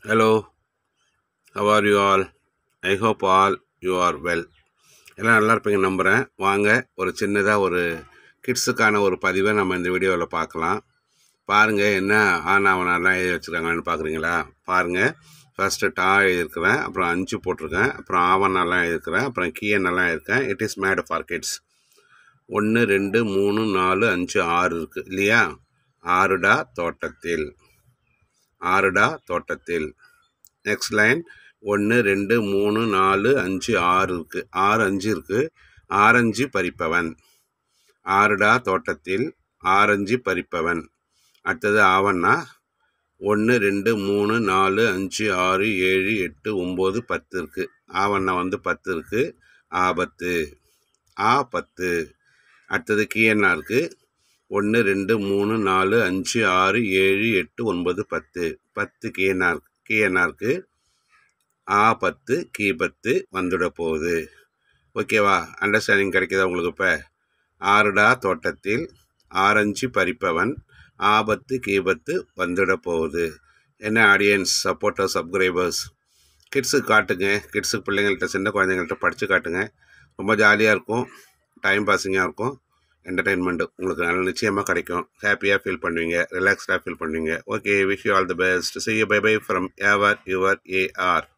Hello, how are you all? I hope all you are well. எல்லாம் நல்லா இருப்பீங்க நம்புகிறேன் வாங்க ஒரு சின்னதாக ஒரு கிட்ஸுக்கான ஒரு பதிவை நம்ம இந்த வீடியோவில் பார்க்கலாம் பாருங்கள் என்ன ஆனாவனாலாம் எழுதி வச்சுருக்காங்கன்னு பார்க்குறீங்களா பாருங்கள் ஃபஸ்ட்டு டா எழுதியிருக்கிறேன் அப்புறம் அஞ்சு போட்டிருக்கேன் அப்புறம் ஆவணெல்லாம் எழுதியிருக்கிறேன் அப்புறம் கீயனெல்லாம் இருக்கேன் it is made for kids ஒன்று ரெண்டு மூணு நாலு அஞ்சு ஆறு இருக்குது இல்லையா ஆறுடா தோட்டத்தில் ஆறுடா தோட்டத்தில் நெக்ஸ்ட் லைன் ஒன்று ரெண்டு மூணு நாலு அஞ்சு ஆறு இருக்குது ஆறு அஞ்சு இருக்குது ஆரஞ்சு பறிப்பவன் ஆறுடா தோட்டத்தில் ஆரஞ்சு பறிப்பவன் அடுத்தது ஆவண்ணா ஒன்று ரெண்டு மூணு நாலு அஞ்சு ஆறு ஏழு எட்டு ஒம்பது பத்து இருக்குது ஆவண்ணா வந்து பத்து இருக்குது ஆபத்து ஆ பத்து அடுத்தது கீயண்ணா இருக்குது ஒன்று ரெண்டு மூணு நாலு அஞ்சு ஆறு ஏழு எட்டு ஒன்பது பத்து பத்து கீயண்ணா இருக்கு கீயண்ணா இருக்குது ஆ பத்து கீ பத்து வந்துட போகுது ஓகேவா அண்டர்ஸ்டாண்டிங் கிடைக்குதா உங்களுக்கு இப்போ ஆறுடா தோட்டத்தில் ஆரஞ்சு பறிப்பவன் ஆபத்து கீபத்து வந்துட போகுது என்ன ஆடியன்ஸ் சப்போர்ட்டர் சப்ஸ்கிரைபர்ஸ் கிட்ஸுக்கு காட்டுங்க கிட்ஸுக்கு பிள்ளைங்கள்ட்ட சின்ன குழந்தைங்கள்ட்ட படித்து காட்டுங்க ரொம்ப ஜாலியாக இருக்கும் டைம் பாஸிங்காக இருக்கும் என்டர்டெயின்மெண்ட்டு உங்களுக்கு நல்ல நிச்சயமாக கிடைக்கும் ஹாப்பியாக ஃபீல் பண்ணுவீங்க ரிலாக்ஸ்டாக ஃபீல் பண்ணுவீங்க okay wish you all the best see you bye bye from ever your AR